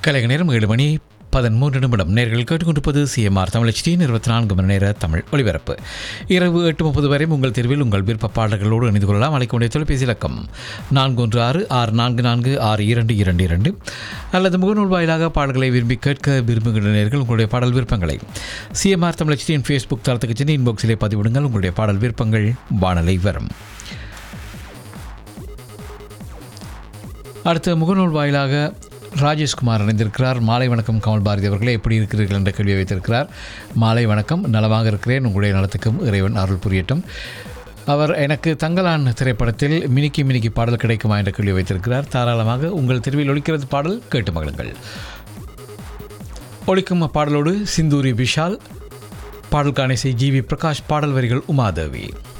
கலைக நேரம் ஏழு மணி பதிமூன்று நிமிடம் நேர்கள் கேட்டுக்கொண்டிருப்பது சிஎம்ஆர் தமிழச்சியின் இருபத்தி நான்கு மணி நேர தமிழ் ஒளிபரப்பு இரவு எட்டு முப்பது வரை உங்கள் தேர்வில் உங்கள் விருப்ப பாடல்களோடு இணைந்து கொள்ளலாம் அழைக்கக்கூடிய தொலைபேசி இலக்கம் நான்கு ஒன்று ஆறு ஆறு நான்கு நான்கு ஆறு இரண்டு இரண்டு இரண்டு அல்லது முகநூல் வாயிலாக பாடல்களை விரும்பி கேட்க விரும்புகின்ற நேர்கள் உங்களுடைய பாடல் விருப்பங்களை சிஎம்ஆர் தமிழச்சியின் ஃபேஸ்புக் தளத்துக்கு சென்று இன்பாக்ஸிலே பதிவிடுங்கள் உங்களுடைய பாடல் விருப்பங்கள் வானலை வரும் அடுத்த முகநூல் வாயிலாக ராஜேஷ்குமார் இணைந்திருக்கிறார் மாலை வணக்கம் கமல் பாரதி அவர்களே எப்படி இருக்கிறீர்கள் என்ற கேள்வியை வைத்திருக்கிறார் மாலை வணக்கம் நலமாக இருக்கிறேன் உங்களுடைய நலத்துக்கும் இறைவன் அருள் புரியட்டும் அவர் எனக்கு தங்கலான் திரைப்படத்தில் மினிக்கி மினிக்கி பாடல் கிடைக்குமா என்ற கேள்வி வைத்திருக்கிறார் தாராளமாக உங்கள் தெருவில் ஒலிக்கிறது பாடல் கேட்டு மகிழுங்கள் ஒலிக்கும் பாடலோடு சிந்தூரி விஷால் பாடல் காணிசை ஜி வி பிரகாஷ் பாடல் வரிகள் உமாதேவி